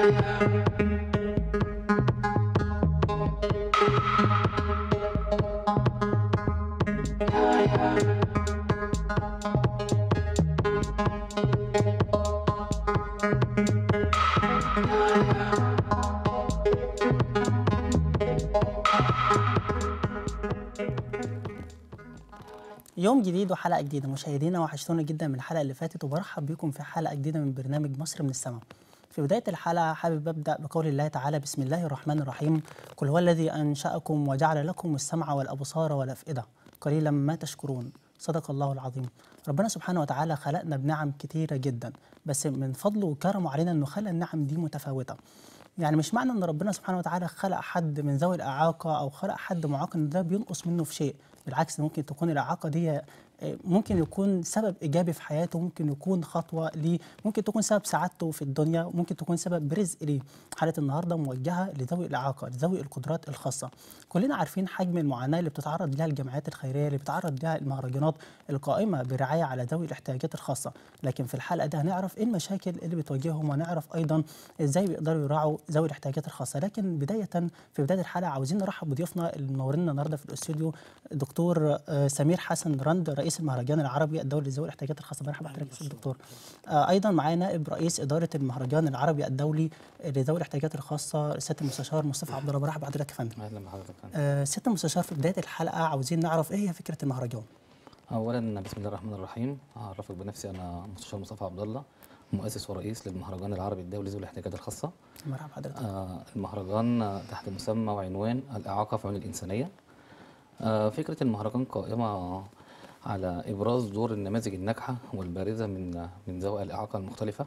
يوم جديد وحلقة جديدة مشاهدينا وحشتونا جدا من الحلقة اللي فاتت وبرحب بكم في حلقة جديدة من برنامج مصر من السماء في بداية الحلقة حابب أبدأ بقول الله تعالى بسم الله الرحمن الرحيم قل هو الذي أنشأكم وجعل لكم السمع والأبصار والأفئدة قليلا ما تشكرون صدق الله العظيم ربنا سبحانه وتعالى خلقنا بنعم كتيرة جدا بس من فضله وكرمه علينا أنه خلق النعم دي متفاوتة يعني مش معنى ان ربنا سبحانه وتعالى خلق حد من ذوي الاعاقه او خلق حد معاق ان ده بينقص منه في شيء بالعكس ممكن تكون الاعاقه دي ممكن يكون سبب ايجابي في حياته ممكن يكون خطوه ليه ممكن تكون سبب سعادته في الدنيا ممكن تكون سبب رزق ليه حلقه النهارده موجهه لذوي الاعاقه لذوي القدرات الخاصه كلنا عارفين حجم المعاناه اللي بتتعرض لها الجمعيات الخيريه اللي بتتعرض لها المهرجانات القائمه برعايه على ذوي الاحتياجات الخاصه لكن في الحلقه دي هنعرف ايه المشاكل اللي بتواجههم ونعرف ايضا ازاي بيقدروا يراعوا ذوي الاحتياجات الخاصه لكن بدايه في بدايه الحلقه عاوزين نرحب بضيوفنا اللي منورنا النهارده في الاستوديو دكتور سمير حسن رند رئيس المهرجان العربي الدولي لذوي الاحتياجات الخاصه مرحبا بحضرتك يا دكتور آه ايضا معانا نائب رئيس اداره المهرجان العربي الدولي لذوي الاحتياجات الخاصه سياده المستشار مصطفى عبد الله مرحبا بحضرتك يا فندم اهلا بحضرتك آه سياده المستشار في بدايه الحلقه عاوزين نعرف ايه هي فكره المهرجان اولا بسم الله الرحمن الرحيم هعرفك بنفسي انا مستشار مصطفى عبد الله مؤسس ورئيس للمهرجان العربي الدولي ذوي الاحتياجات الخاصه مرحبا حضرتك آه المهرجان تحت مسمى وعنوان الاعاقه في عيون الانسانيه آه فكره المهرجان قائمه على ابراز دور النماذج الناجحه والبارزه من من ذوي الاعاقه المختلفه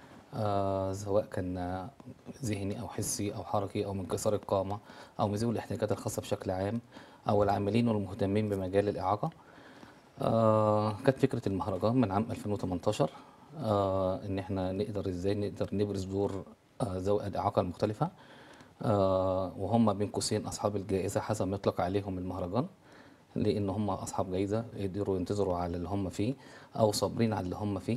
آه سواء كان ذهني او حسي او حركي او من قصار القامه او من ذوي الاحتياجات الخاصه بشكل عام او العاملين والمهتمين بمجال الاعاقه آه كانت فكره المهرجان من عام 2018 آه ان احنا نقدر ازاي نقدر نبرز دور آه ذوي الاعاقه المختلفه آه وهم بين قوسين اصحاب الجائزه حسب ما يطلق عليهم المهرجان لان هم اصحاب جايزه يقدروا ينتظروا على اللي هم فيه او صابرين على اللي هم فيه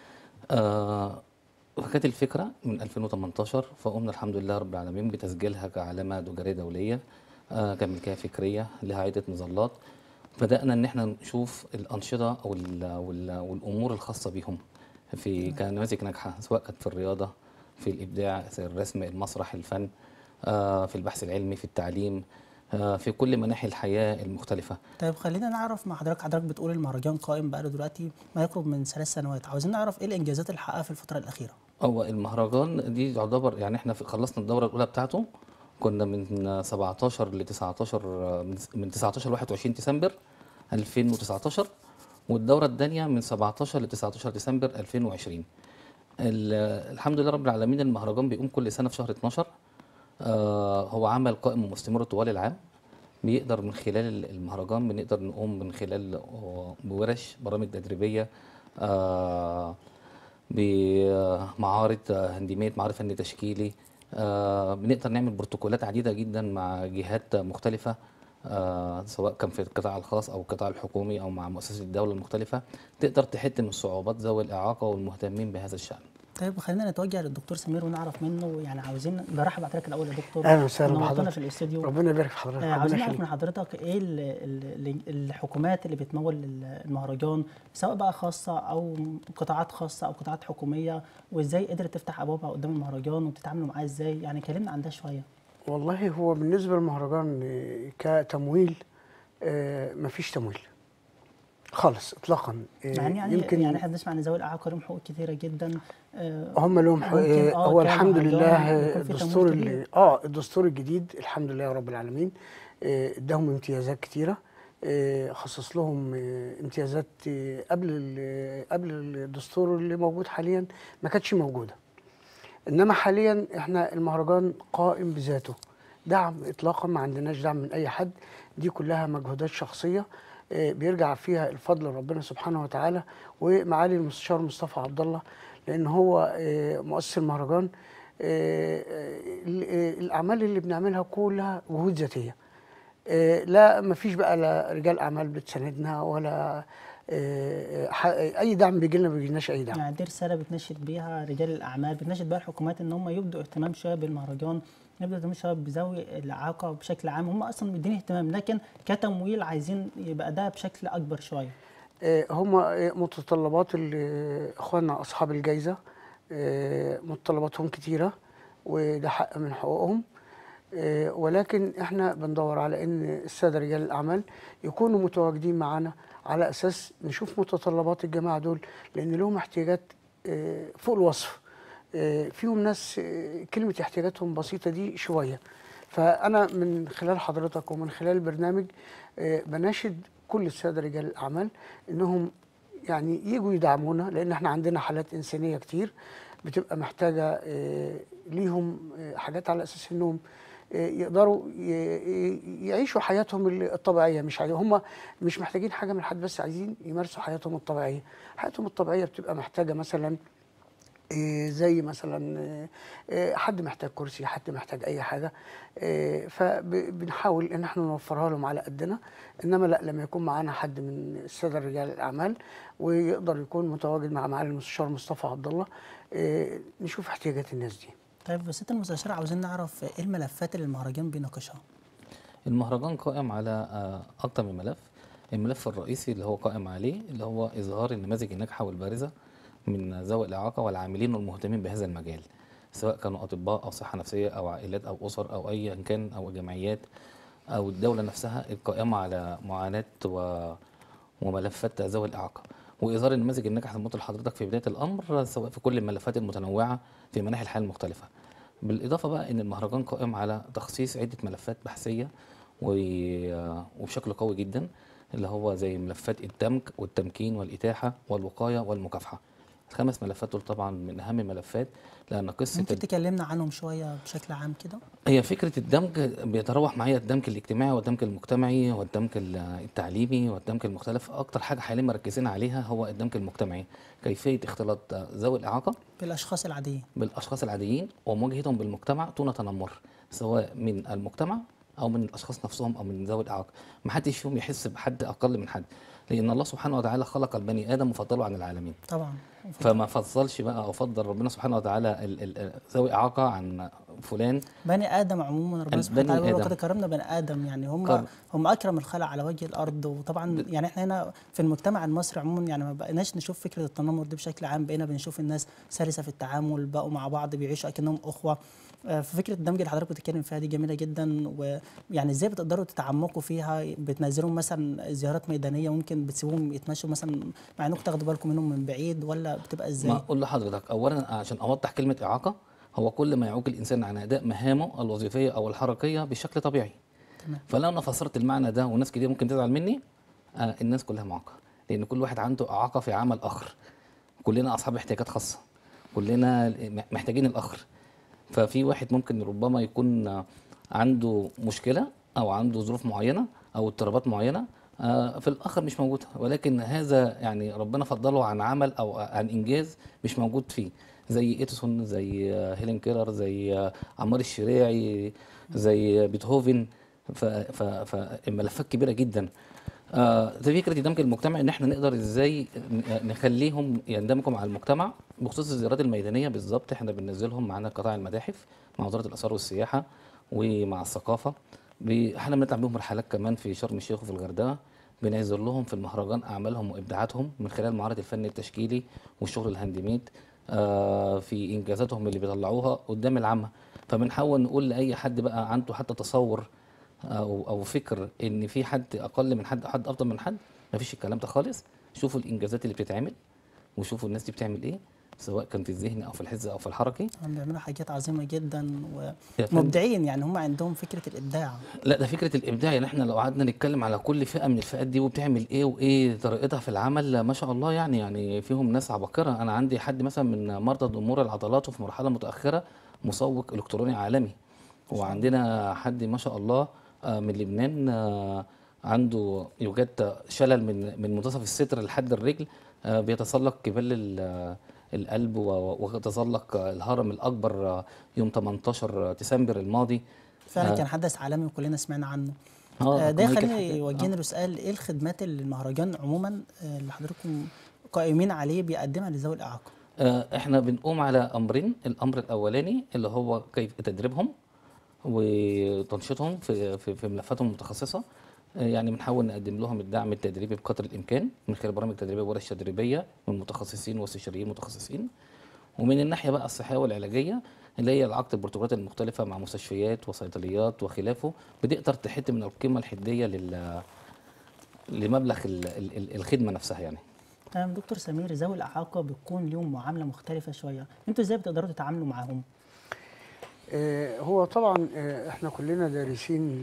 آه فكانت الفكره من 2018 فقمنا الحمد لله رب العالمين بتسجيلها كعلامه تجاريه دوليه آه كملكيه فكريه لها عده مظلات بدانا ان احنا نشوف الانشطه او والامور الخاصه بيهم في كنماذج ناجحه سواء كانت في الرياضه في الابداع في الرسم المسرح الفن آه في البحث العلمي في التعليم في كل مناحي الحياه المختلفه. طيب خلينا نعرف مع حضرتك حضرتك بتقول المهرجان قائم بقاله دلوقتي ما يقرب من ثلاث سنوات، عاوزين نعرف ايه الانجازات اللي حققها في الفتره الاخيره؟ هو المهرجان دي يعتبر يعني احنا خلصنا الدوره الاولى بتاعته كنا من 17 ل 19 من 19 ل 21 ديسمبر 2019 والدوره الثانيه من 17 ل 19 ديسمبر 2020. الحمد لله رب العالمين المهرجان بيقوم كل سنه في شهر 12 آه هو عمل قائم ومستمر طوال العام بيقدر من خلال المهرجان بنقدر نقوم من خلال بورش برامج تدريبيه آه بمعارض هنديميت معارض فني تشكيلي آه بنقدر نعمل بروتوكولات عديده جدا مع جهات مختلفه آه سواء كان في القطاع الخاص او القطاع الحكومي او مع مؤسسات الدوله المختلفه تقدر تحد من صعوبات ذوي الاعاقه والمهتمين بهذا الشان. طيب خلينا نتوجه للدكتور سمير ونعرف منه يعني عاوزين برحب بحضرتك الاول يا دكتور اهلا وسهلا بحضرتك في الاستوديو ربنا يبارك في حضرتك آه عاوزين نعرف من حضرتك ايه ال ال الحكومات اللي بتمول المهرجان سواء بقى خاصه او قطاعات خاصه او قطاعات حكوميه وازاي قدرت تفتح ابوابها قدام المهرجان وبتتعاملوا معاه ازاي يعني كلمنا عن ده شويه والله هو بالنسبه للمهرجان كتمويل آه مفيش تمويل خالص اطلاقا يعني يعني يمكن يعني احنا بنسمع ان ذوي الاعاقه لهم حقوق كثيره جدا هم لهم حقوق آه هو الحمد لله الدستور اللي اه الدستور الجديد الحمد لله رب العالمين اداهم امتيازات كثيره خصص لهم امتيازات قبل قبل الدستور اللي موجود حاليا ما كانتش موجوده انما حاليا احنا المهرجان قائم بذاته دعم اطلاقا ما عندناش دعم من اي حد دي كلها مجهودات شخصيه بيرجع فيها الفضل لربنا سبحانه وتعالى ومعالي المستشار مصطفى عبد الله لان هو مؤسس المهرجان الاعمال اللي بنعملها كلها جهود ذاتيه لا ما فيش بقى لا رجال اعمال بتساندنا ولا آه، ح- اي دعم بيجي لنا ما بيجيلناش اي دعم يعني دي رساله بتنشد بيها رجال الاعمال بتنشد بيها الحكومات ان هم يبدوا اهتمام شويه بالمهرجان يبدوا اهتمام شويه بذوي الاعاقه بشكل عام هم اصلا مدين اهتمام لكن كتمويل عايزين يبقى ده بشكل اكبر شويه آه، هم آه، متطلبات ال- اخواننا اصحاب الجائزه آه، متطلباتهم كتيره وده حق من حقوقهم آه، ولكن احنا بندور على ان الساده رجال الاعمال يكونوا متواجدين معانا على اساس نشوف متطلبات الجماعه دول لان لهم احتياجات آه، فوق الوصف آه، فيهم ناس آه، كلمه احتياجاتهم بسيطه دي شويه فانا من خلال حضرتك ومن خلال البرنامج آه، بناشد كل الساده رجال الاعمال انهم يعني يجوا يدعمونا لان احنا عندنا حالات انسانيه كتير بتبقى محتاجه آه، ليهم آه، حاجات على اساس انهم آه، يقدروا ي- ي- يعيشوا حياتهم ال- الطبيعيه مش عايزين هم مش محتاجين حاجه من حد بس عايزين يمارسوا حياتهم الطبيعيه حياتهم الطبيعيه بتبقى محتاجه مثلا إيه زي مثلا إيه، إيه، حد محتاج كرسي حد محتاج اي حاجه إيه، فبنحاول ان احنا نوفرها لهم على قدنا انما لا لما يكون معانا حد من الساده رجال الاعمال ويقدر يكون متواجد مع معالي المستشار مصطفى عبد الله إيه، نشوف احتياجات الناس دي طيب ست المستشار عاوزين نعرف ايه الملفات اللي المهرجان بيناقشها المهرجان قائم على آه، أكتر من ملف الملف الرئيسي اللي هو قائم عليه اللي هو إظهار النماذج الناجحة والبارزة من ذوي الإعاقة والعاملين والمهتمين بهذا المجال سواء كانوا أطباء أو صحة نفسية أو عائلات أو أسر أو أيا كان أو جمعيات أو الدولة نفسها القائمة على معاناة و... وملفات ذوي الإعاقة وإظهار النماذج الناجحة زي لحضرتك في بداية الأمر سواء في كل الملفات المتنوعة في مناحي الحياة المختلفة بالإضافة بقى إن المهرجان قائم على تخصيص عدة ملفات بحثية و- وبشكل قوي جدا اللي هو زي ملفات الدمج والتمكين والإتاحة والوقاية والمكافحة الخمس ملفات دول طبعا من أهم الملفات لأن قصة ممكن تكلمنا عنهم شويه بشكل عام كده هي فكرة الدمج بيتراوح معايا الدمج الاجتماعي والدمج المجتمعي والدمج ال- التعليمي والدمج المختلف أكتر حاجة حاليا مركزين عليها هو الدمج المجتمعي كيفية اختلاط ذوي الإعاقة بالاشخاص العاديين بالاشخاص العاديين ومواجهتهم بالمجتمع دون تنمر سواء من المجتمع او من الاشخاص نفسهم او من ذوي الاعاقه ما حدش فيهم يحس بحد اقل من حد لان الله سبحانه وتعالى خلق البني ادم وفضله عن العالمين طبعا فما فضلش بقى او فضل ربنا سبحانه وتعالى ال- ال- ذوي اعاقه عن فلان بني ادم عموما ربنا البني سبحانه وتعالى بيقول آدم. وقد كرمنا بني ادم يعني هم كرم. هم اكرم الخلق على وجه الارض وطبعا يعني احنا هنا في المجتمع المصري عموما يعني ما بقيناش نشوف فكره التنمر دي بشكل عام بقينا بنشوف الناس سلسه في التعامل بقوا مع بعض بيعيشوا اكنهم اخوه آه، ففكره الدمج اللي حضرتك بتتكلم فيها دي جميله جدا ويعني ازاي بتقدروا تتعمقوا فيها بتنزلهم مثلا زيارات ميدانيه ممكن بتسيبوهم يتمشوا مثلا مع انكم تاخدوا بالكم منهم من بعيد ولا بتبقى ازاي؟ ما اقول لحضرتك اولا عشان اوضح كلمه اعاقه هو كل ما يعوق الانسان عن اداء مهامه الوظيفيه او الحركيه بشكل طبيعي تمام. فلو انا فسرت المعنى ده وناس كتير ممكن تزعل مني آه الناس كلها معاقه لان كل واحد عنده اعاقه في عمل اخر كلنا اصحاب احتياجات خاصه كلنا محتاجين الاخر ففي واحد ممكن ربما يكون آه، عنده مشكله او عنده ظروف معينه او اضطرابات معينه آه، في الاخر مش موجوده ولكن هذا يعني ربنا فضله عن عمل او عن انجاز مش موجود فيه زي اديسون زي آه، هيلين كيلر زي آه، عمار الشريعي زي بيتهوفن ف- ف- فالملفات كبيره جدا آه، زي فكره الدمج المجتمعي ان احنا نقدر ازاي ن- نخليهم يندمجوا مع المجتمع بخصوص الزيارات الميدانيه بالظبط احنا بننزلهم معانا قطاع المتاحف مع وزاره الاثار والسياحه ومع الثقافه ب- احنا بنطلع بيهم رحلات كمان في شرم الشيخ وفي الغردقه بنعزل لهم في المهرجان اعمالهم وابداعاتهم من خلال معرض الفن التشكيلي والشغل الهاندميد آه، في انجازاتهم اللي بيطلعوها قدام العامه فبنحاول نقول لاي حد بقى عنده حتى تصور او او فكر ان في حد اقل من حد حد افضل من حد مفيش الكلام ده خالص شوفوا الانجازات اللي بتتعمل وشوفوا الناس دي بتعمل ايه سواء كان في الذهن او في الحس او في الحركي هم بيعملوا حاجات عظيمه جدا يا فندم. ومبدعين يعني هم عندهم فكره الابداع لا ده فكره الابداع يعني احنا لو قعدنا نتكلم على كل فئه من الفئات دي وبتعمل ايه وايه طريقتها في العمل ما شاء الله يعني يعني فيهم ناس عباقره انا عندي حد مثلا من مرضى ضمور العضلات وفي مرحله متاخره مسوق الكتروني عالمي وعندنا حد ما شاء الله آه، من لبنان آه، عنده يوجد شلل من من منتصف الصدر لحد الرجل آه، بيتسلق جبال ال- القلب و- وتسلق الهرم الاكبر آه، يوم 18 ديسمبر الماضي فعلا آه. كان حدث عالمي وكلنا سمعنا عنه آه ده خليني يوجهني له سؤال ايه الخدمات اللي المهرجان عموما اللي حضراتكم قائمين عليه بيقدمها لذوي الاعاقه؟ احنا بنقوم على امرين الامر الاولاني اللي هو كيف تدريبهم وتنشيطهم في في, في ملفاتهم المتخصصه يعني بنحاول نقدم لهم الدعم التدريبي بقدر الامكان من خلال برامج تدريبيه وورش تدريبيه من متخصصين واستشاريين متخصصين ومن الناحيه بقى الصحيه والعلاجيه اللي هي عقد البروتوكولات المختلفه مع مستشفيات وصيدليات وخلافه بتقدر تحد من القيمه الحديه لل لمبلغ ال ال الخدمه نفسها يعني تمام دكتور سمير ذوي الاعاقه بيكون ليهم معامله مختلفه شويه انتوا ازاي بتقدروا تتعاملوا معاهم آه هو طبعا آه احنا كلنا دارسين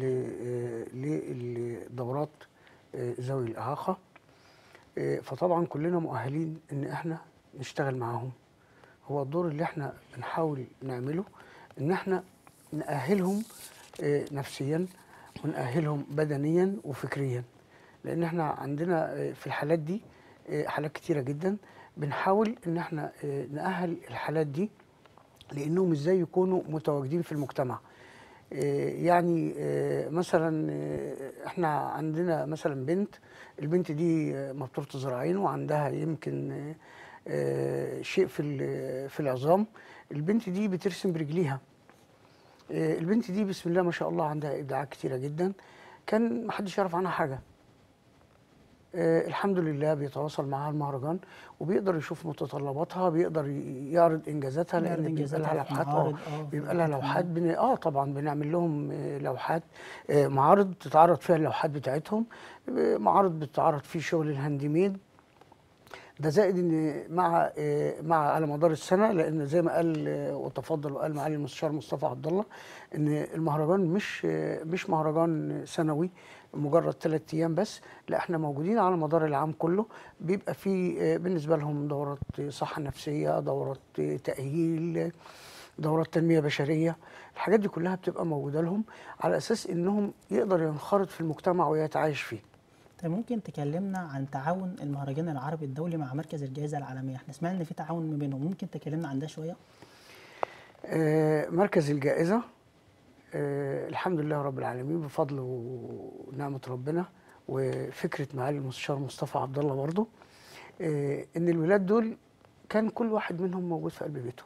لدورات آه ذوي الاعاقه فطبعا كلنا مؤهلين ان احنا نشتغل معاهم هو الدور اللي احنا بنحاول نعمله ان احنا نأهلهم نفسيا ونأهلهم بدنيا وفكريا لان احنا عندنا في الحالات دي حالات كتيرة جدا بنحاول ان احنا نأهل الحالات دي لانهم ازاي يكونوا متواجدين في المجتمع يعني مثلا احنا عندنا مثلا بنت البنت دي مبتورة زراعين وعندها يمكن شيء في في العظام البنت دي بترسم برجليها البنت دي بسم الله ما شاء الله عندها ابداعات كتيره جدا كان ما حدش يعرف عنها حاجه آه الحمد لله بيتواصل معاها المهرجان وبيقدر يشوف متطلباتها بيقدر يعرض انجازاتها لان بيبقى لها لوحات اه بيبقى لها لوحات بن... اه طبعا بنعمل لهم آه لوحات آه معارض تتعرض فيها اللوحات بتاعتهم معارض بتتعرض فيه شغل الهاند ميد ده زائد ان مع مع على مدار السنه لان زي ما قال وتفضل وقال معالي المستشار مصطفى عبد الله ان المهرجان مش مش مهرجان سنوي مجرد ثلاث ايام بس لا احنا موجودين على مدار العام كله بيبقى في بالنسبه لهم دورات صحه نفسيه دورات تاهيل دورات تنميه بشريه الحاجات دي كلها بتبقى موجوده لهم على اساس انهم يقدر ينخرط في المجتمع ويتعايش فيه طيب ممكن تكلمنا عن تعاون المهرجان العربي الدولي مع مركز الجائزه العالميه احنا سمعنا ان في تعاون ما بينهم ممكن تكلمنا عن ده شويه آه مركز الجائزه آه الحمد لله رب العالمين بفضل ونعمه ربنا وفكره معالي المستشار مصطفى عبد الله برضه آه ان الولاد دول كان كل واحد منهم موجود في قلب بيته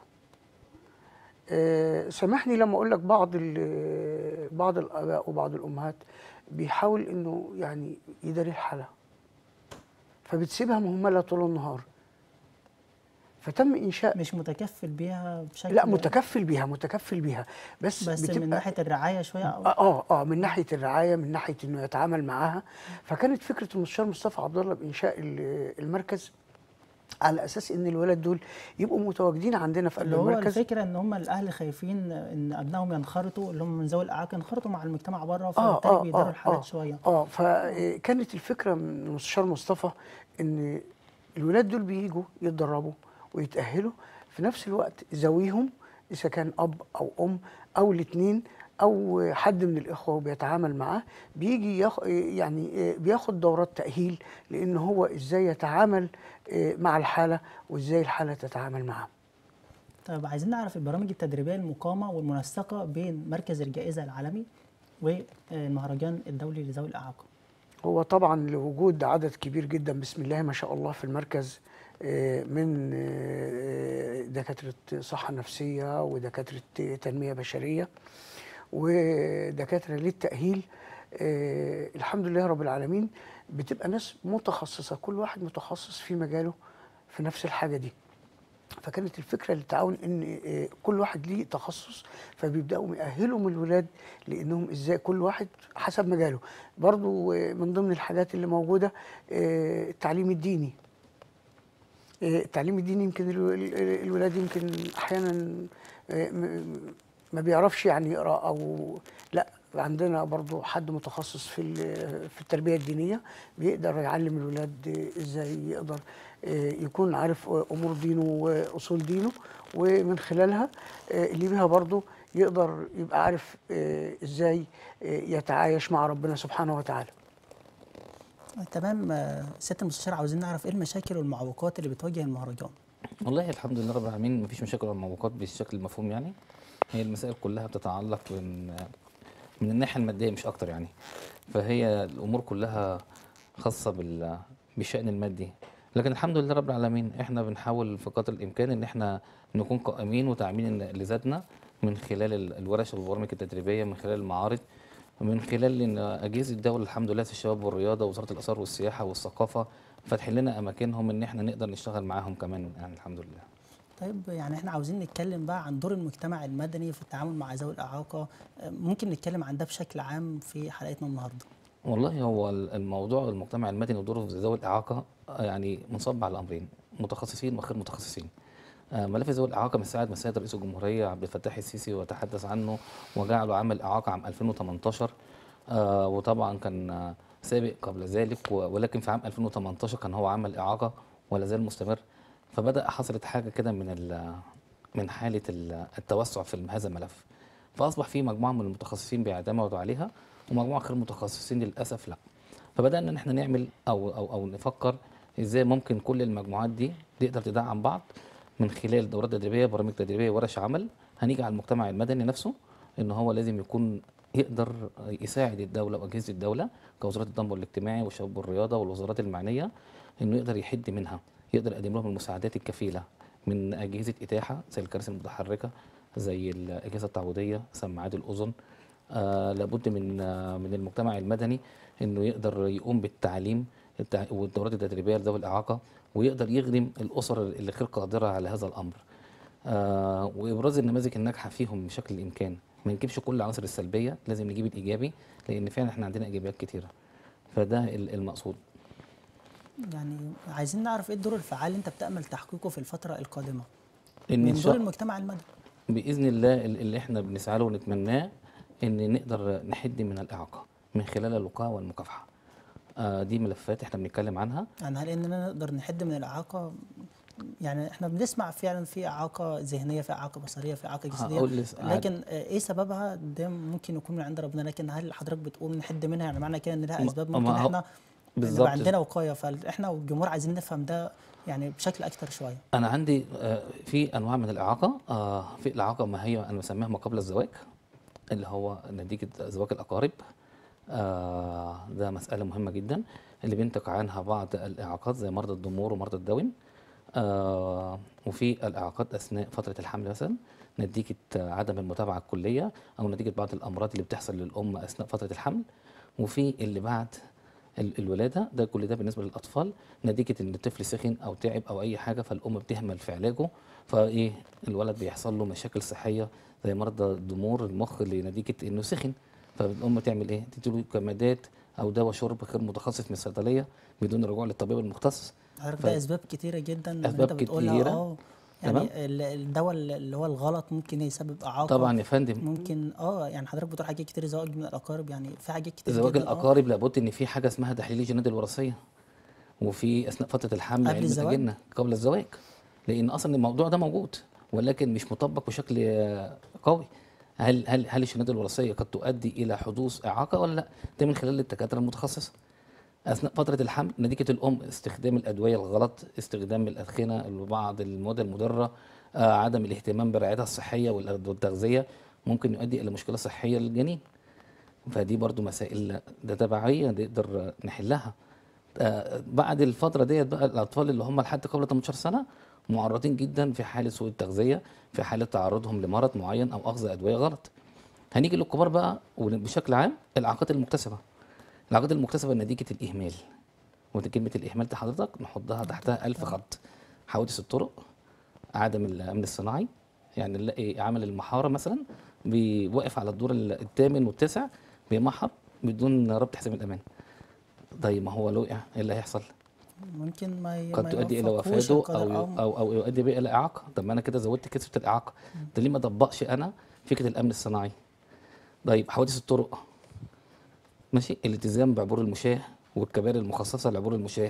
آه سامحني لما اقول لك بعض بعض الاباء وبعض الامهات بيحاول انه يعني يداري الحاله فبتسيبها مهمله طول النهار فتم انشاء مش متكفل بيها بشكل لا متكفل بيها متكفل بيها بس بس من ناحيه الرعايه شويه أو اه اه من ناحيه الرعايه من ناحيه انه يتعامل معاها فكانت فكره المستشار مصطفى عبد الله بانشاء المركز على اساس ان الولاد دول يبقوا متواجدين عندنا في قلب اللي هو المركز الفكره ان هم الاهل خايفين ان ابنائهم ينخرطوا اللي هم من ذوي الاعاقه ينخرطوا مع المجتمع بره اه فبالتالي اه بيداروا اه الحالات اه, شويه آه فكانت الفكره من المستشار مصطفى ان الولاد دول بيجوا يتدربوا ويتاهلوا في نفس الوقت ذويهم اذا كان اب او ام او الاثنين او حد من الاخوه وبيتعامل معاه بيجي يخ... يعني بياخد دورات تاهيل لان هو ازاي يتعامل مع الحاله وازاي الحاله تتعامل معاه طيب عايزين نعرف البرامج التدريبيه المقامه والمنسقه بين مركز الجائزه العالمي والمهرجان الدولي لذوي الاعاقه هو طبعا لوجود عدد كبير جدا بسم الله ما شاء الله في المركز من دكاتره صحه نفسيه ودكاتره تنميه بشريه ودكاتره للتاهيل آه الحمد لله رب العالمين بتبقى ناس متخصصه كل واحد متخصص في مجاله في نفس الحاجه دي فكانت الفكره للتعاون ان آه كل واحد ليه تخصص فبيبداوا يأهلوا الولاد لانهم ازاي كل واحد حسب مجاله برضو آه من ضمن الحاجات اللي موجوده آه التعليم الديني آه التعليم الديني يمكن الولاد يمكن احيانا آه ما بيعرفش يعني يقرا او لا عندنا برضو حد متخصص في في التربيه الدينيه بيقدر يعلم الولاد ازاي يقدر يكون عارف امور دينه واصول دينه ومن خلالها اللي بيها برضو يقدر يبقى عارف ازاي يتعايش مع ربنا سبحانه وتعالى تمام سياده المستشار عاوزين نعرف ايه المشاكل والمعوقات اللي بتواجه المهرجان والله الحمد لله رب العالمين مفيش مشاكل ولا معوقات بالشكل المفهوم يعني هي المسائل كلها بتتعلق بان من الناحيه الماديه مش اكتر يعني فهي الامور كلها خاصه بال بالشان المادي لكن الحمد لله رب العالمين احنا بنحاول في قدر الامكان ان احنا نكون قائمين وتعمين لذاتنا من خلال ال- الورش والبرامج التدريبيه من خلال المعارض ومن خلال ان اجهزه الدوله الحمد لله في الشباب والرياضه ووزاره الاثار والسياحه والثقافه فاتحين لنا اماكنهم ان احنا نقدر نشتغل معاهم كمان يعني الحمد لله طيب يعني احنا عاوزين نتكلم بقى عن دور المجتمع المدني في التعامل مع ذوي الإعاقة آه، ممكن نتكلم عن ده بشكل عام في حلقتنا النهاردة والله هو ال- الموضوع المجتمع المدني ودوره في ذوي الاعاقه آه، يعني منصب على امرين متخصصين وغير متخصصين آه، ملف ذوي الاعاقه من ساعه ما سيد رئيس الجمهوريه عبد الفتاح السيسي وتحدث عنه وجعله عامل اعاقه عام 2018 آه، وطبعا كان آه، سابق قبل ذلك و- ولكن في عام 2018 كان هو عمل اعاقه ولا زال مستمر فبدا حصلت حاجه كده من ال- من حاله ال- التوسع في هذا الملف فاصبح في مجموعه من المتخصصين بيعتمدوا عليها ومجموعه غير متخصصين للاسف لا فبدانا ان احنا نعمل او او او نفكر ازاي ممكن كل المجموعات دي تقدر تدعم بعض من خلال دورات تدريبيه برامج تدريبيه ورش عمل هنيجي على المجتمع المدني نفسه ان هو لازم يكون يقدر يساعد الدوله واجهزه الدوله كوزاره التنميه الاجتماعي والشباب والرياضه والوزارات المعنيه انه يقدر يحد منها يقدر يقدم لهم المساعدات الكفيله من اجهزه اتاحه زي الكراسي المتحركه زي الاجهزه التعويضيه سماعات الاذن آه لابد من آه من المجتمع المدني انه يقدر يقوم بالتعليم التع- والدورات التدريبيه لذوي الاعاقه ويقدر يخدم الاسر اللي غير قادره على هذا الامر. آه وابراز النماذج الناجحه فيهم بشكل الامكان ما نجيبش كل العناصر السلبيه لازم نجيب الايجابي لان فعلا احنا عندنا ايجابيات كتيره فده ال- المقصود يعني عايزين نعرف ايه الدور الفعال اللي انت بتأمل تحقيقه في الفترة القادمة ان من إن دور شاء المجتمع المدني باذن الله ال- اللي احنا بنسعى له ونتمناه ان نقدر نحد من الاعاقه من خلال الوقايه والمكافحه. آه دي ملفات احنا بنتكلم عنها يعني هل اننا نقدر نحد من الإعاقة يعني احنا بنسمع فعلا في إعاقة ذهنية في إعاقة بصرية في إعاقة جسدية هقول لس- لكن آه، ايه سببها ده ممكن يكون من عند ربنا لكن هل حضرتك بتقول نحد منها يعني معنى كده ان لها ما- اسباب ما ممكن هو- احنا بالظبط. يبقى عندنا وقايه فاحنا والجمهور عايزين نفهم ده يعني بشكل اكتر شويه انا عندي آه، في انواع من الاعاقه آه، في الاعاقه ما هي انا بسميها ما قبل الزواج اللي هو نتيجه زواج الاقارب آه، ده مساله مهمه جدا اللي بينتج عنها بعض الاعاقات زي مرضى الضمور ومرضى الداون آه، وفي الاعاقات اثناء فتره الحمل مثلا نتيجه آه، عدم المتابعه الكليه او نتيجه بعض الامراض اللي بتحصل للام اثناء فتره الحمل وفي اللي بعد ال- الولاده ده كل ده بالنسبه للاطفال نتيجه ان الطفل سخن او تعب او اي حاجه فالام بتهمل في علاجه فايه الولد بيحصل له مشاكل صحيه زي مرضى ضمور المخ اللي نتيجه انه سخن فالام تعمل ايه؟ تديله كمادات او دواء شرب غير متخصص من الصيدليه بدون رجوع للطبيب المختص حضرتك ف- ده اسباب كتيره جدا اللي أسباب انت بتقولها كتيرة. اه تمام. يعني ال- الدواء اللي هو الغلط ممكن يسبب اعاقه طبعا يا فندم ممكن اه يعني حضرتك بتقول حاجات كتير زواج من الاقارب يعني في حاجات كتير زواج جدا آه. الاقارب لابد ان في حاجه اسمها تحليل الجينات الوراثيه وفي اثناء فتره الحمل قبل علم الزواج؟ الأجنة قبل الزواج لان اصلا الموضوع ده موجود ولكن مش مطبق بشكل آه، قوي هل هل هل الجينات الوراثيه قد تؤدي الى حدوث اعاقه ولا لا؟ ده من خلال الدكاتره المتخصصه اثناء فتره الحمل نتيجه الام استخدام الادويه الغلط استخدام الادخنه بعض المواد المضره آه، عدم الاهتمام برعايتها الصحيه والأ- والتغذيه ممكن يؤدي الى مشكله صحيه للجنين فدي برضو مسائل ده تبعيه نقدر نحلها آه، بعد الفتره ديت بقى الاطفال اللي هم لحد قبل 18 سنه معرضين جدا في حاله سوء التغذيه في حاله تعرضهم لمرض معين او اخذ ادويه غلط هنيجي للكبار بقى وبشكل عام الاعاقات المكتسبه الاعاقات المكتسبه نتيجه الاهمال ودي كلمه الاهمال دي حضرتك نحطها تحتها ألف خط حوادث الطرق عدم الامن الصناعي يعني نلاقي عامل المحاره مثلا بيوقف على الدور الثامن والتاسع بيمحر بدون ربط حزام الامان طيب ما هو لو وقع ايه اللي هيحصل؟ ممكن ما ي- قد ما تؤدي الى يوفقوش وفاته القدر، او آه. او او يؤدي بيه الى اعاقه طب ما انا كده زودت كثره الاعاقه ده ليه ما اطبقش انا فكره الامن الصناعي طيب حوادث الطرق ماشي الالتزام بعبور المشاة والكباري المخصصه لعبور المشاة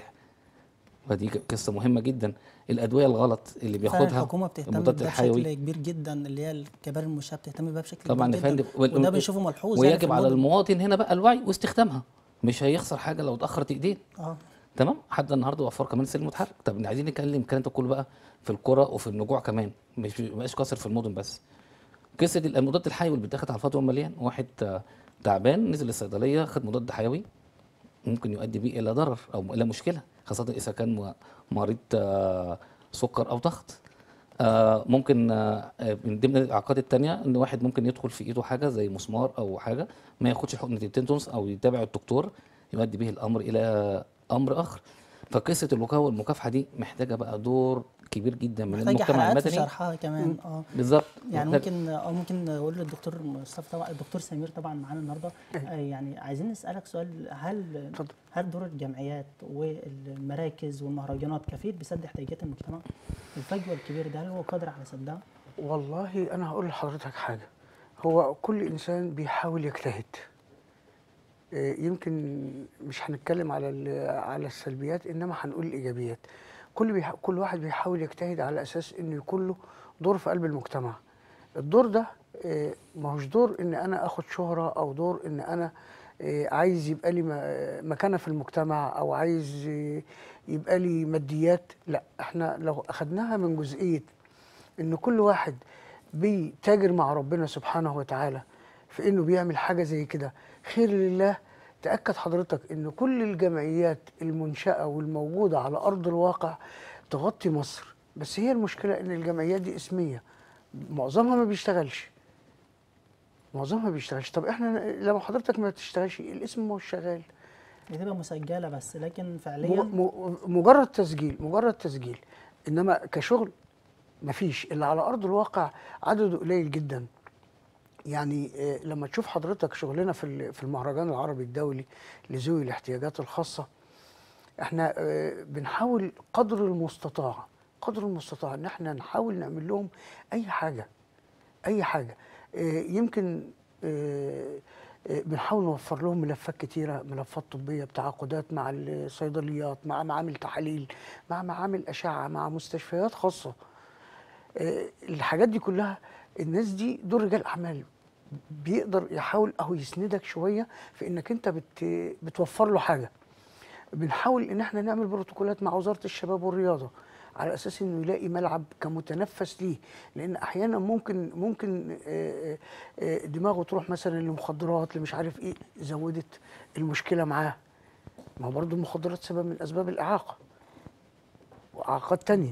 فدي قصه مهمه جدا الادويه الغلط اللي فعلا بياخدها الحكومه بتهتم المضاد بده الحيوي بشكل كبير جدا اللي هي الكبار المشاه بتهتم بها بشكل طبعا يا كبير جدا فندم وال- وده وال- بنشوفه ملحوظ يعني في ويجب على المدن. المواطن هنا بقى الوعي واستخدامها مش هيخسر حاجه لو اتاخرت ايديه اه تمام حتى النهارده وفر كمان سلم متحرك طب عايزين نتكلم الكلام ده كله بقى في القرى وفي النجوع كمان مش مبقاش قاصر في المدن بس قصه المضاد الحيوي اللي بيتاخد على الفاضي والمليان واحد آه، تعبان نزل الصيدليه خد مضاد حيوي ممكن يؤدي به الى ضرر او الى مشكله خاصه اذا كان م- مريض آه، سكر او ضغط آه، ممكن آه، آه، من ضمن الاعاقات التانية ان واحد ممكن يدخل في ايده حاجه زي مسمار او حاجه ما ياخدش حقنه التنتونس او يتابع الدكتور يؤدي به الامر الى امر اخر فقصه الوقايه والمكافحه دي محتاجه بقى دور كبير جدا من محتاجه المجتمع حلقات في المدني شرحها كمان اه بالظبط يعني محتاج- ممكن اه ممكن نقول للدكتور مصطفى طبعا الدكتور سمير طبعا معانا النهارده آه يعني عايزين نسالك سؤال هل اتفضل. هل دور الجمعيات والمراكز والمهرجانات كفيل بسد احتياجات المجتمع؟ الفجوه الكبيره ده هل هو قادر على سدها؟ والله انا هقول لحضرتك حاجه هو كل انسان بيحاول يجتهد آه، يمكن مش هنتكلم على ال- على السلبيات انما هنقول الايجابيات كل بيح... كل واحد بيحاول يجتهد على اساس انه يكون له دور في قلب المجتمع الدور ده آه، ما هوش دور ان انا اخد شهره او دور ان انا آه، عايز يبقى لي م- مكانه في المجتمع او عايز آه، يبقى لي ماديات لا احنا لو اخدناها من جزئيه ان كل واحد بيتاجر مع ربنا سبحانه وتعالى في انه بيعمل حاجه زي كده خير لله تاكد حضرتك ان كل الجمعيات المنشاه والموجوده على ارض الواقع تغطي مصر بس هي المشكله ان الجمعيات دي اسميه معظمها ما بيشتغلش معظمها ما بيشتغلش طب احنا لما حضرتك ما تشتغلش الاسم مش شغال بتبقى مسجله بس لكن مج- فعليا م- مجرد تسجيل مجرد تسجيل انما كشغل مفيش اللي على ارض الواقع عدده قليل جدا يعني آه، لما تشوف حضرتك شغلنا في ال- في المهرجان العربي الدولي لذوي الاحتياجات الخاصه احنا آه، بنحاول قدر المستطاع قدر المستطاع ان احنا نحاول نعمل لهم اي حاجه اي حاجه آه، يمكن آه، آه، بنحاول نوفر لهم ملفات كتيره ملفات طبيه بتعاقدات مع الصيدليات مع معامل تحاليل مع معامل اشعه مع مستشفيات خاصه آه، الحاجات دي كلها الناس دي دول رجال اعمال بيقدر يحاول اهو يسندك شويه في انك انت بت بتوفر له حاجه بنحاول ان احنا نعمل بروتوكولات مع وزاره الشباب والرياضه على اساس انه يلاقي ملعب كمتنفس ليه لان احيانا ممكن ممكن آه، آه، دماغه تروح مثلا لمخدرات لمش عارف ايه زودت المشكله معاه ما هو برضه المخدرات سبب من اسباب الاعاقه واعاقات تانية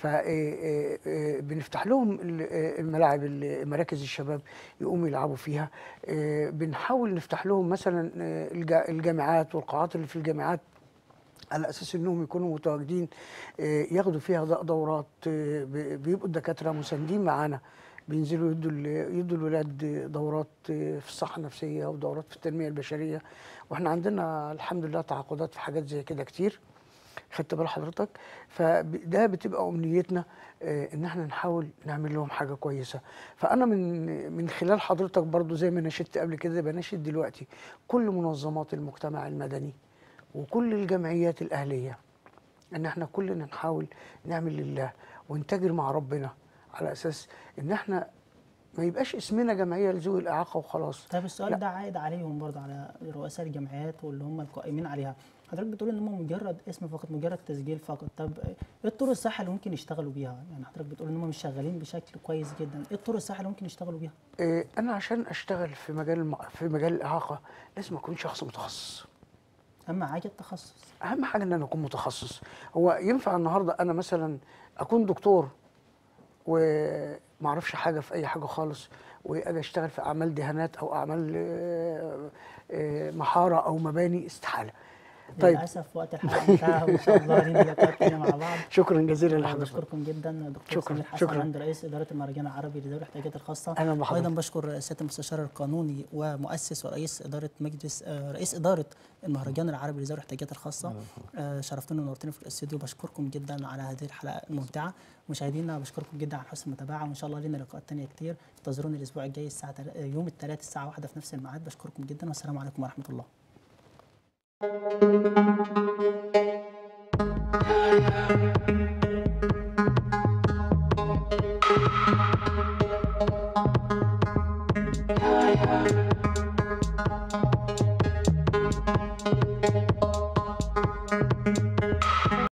فبنفتح لهم ال- آه، الملاعب ال- مراكز الشباب يقوموا يلعبوا فيها آه، بنحاول نفتح لهم مثلا آه، الجا- الجامعات والقاعات اللي في الجامعات على اساس انهم يكونوا متواجدين آه، ياخدوا فيها د- دورات آه، ب- بيبقوا الدكاتره مساندين معانا بينزلوا يدوا ال- يدوا الولاد دورات آه، في الصحه النفسيه ودورات في التنميه البشريه واحنا عندنا الحمد لله تعاقدات في حاجات زي كده كتير خدت بال حضرتك فده بتبقى امنيتنا آه، ان احنا نحاول نعمل لهم حاجه كويسه فانا من من خلال حضرتك برضو زي ما نشدت قبل كده بناشد دلوقتي كل منظمات المجتمع المدني وكل الجمعيات الاهليه ان احنا كلنا نحاول نعمل لله ونتاجر مع ربنا على اساس ان احنا ما يبقاش اسمنا جمعيه لذوي الاعاقه وخلاص طيب السؤال لا. ده عائد عليهم برضه على رؤساء الجمعيات واللي هم القائمين عليها حضرتك بتقول ان هم مجرد اسم فقط مجرد تسجيل فقط طب ايه الطرق الصح اللي ممكن يشتغلوا بيها يعني حضرتك بتقول ان هم مش شغالين بشكل كويس جدا ايه الطرق الصح اللي ممكن يشتغلوا بيها آه، انا عشان اشتغل في مجال الم- في مجال الاعاقه لازم اكون شخص متخصص اهم حاجه التخصص اهم حاجه ان انا اكون متخصص هو ينفع النهارده انا مثلا اكون دكتور وما اعرفش حاجه في اي حاجه خالص واجي اشتغل في اعمال دهانات او اعمال آه، آه، محاره او مباني استحاله طيب للاسف وقت الحلقه انتهى وان شاء الله لينا لقاء تاني مع بعض شكرا جزيلا أنا لحضرتك بشكركم جدا دكتور شكراً، سمير حسن شكراً. عند رئيس اداره المهرجان العربي لذوي الاحتياجات الخاصه أهلاً بحضرتك. وايضا بشكر سياده المستشار القانوني ومؤسس ورئيس اداره مجلس آه، رئيس اداره المهرجان العربي لذوي الاحتياجات الخاصه آه، شرفتوني ونورتوني في الاستوديو بشكركم جدا على هذه الحلقه الممتعه مشاهدينا بشكركم جدا على حسن المتابعه وان شاء الله لنا لقاءات تانية كتير انتظروني الاسبوع الجاي الساعه تل- يوم الثلاث الساعه واحدة في نفس الميعاد بشكركم جدا والسلام عليكم ورحمه الله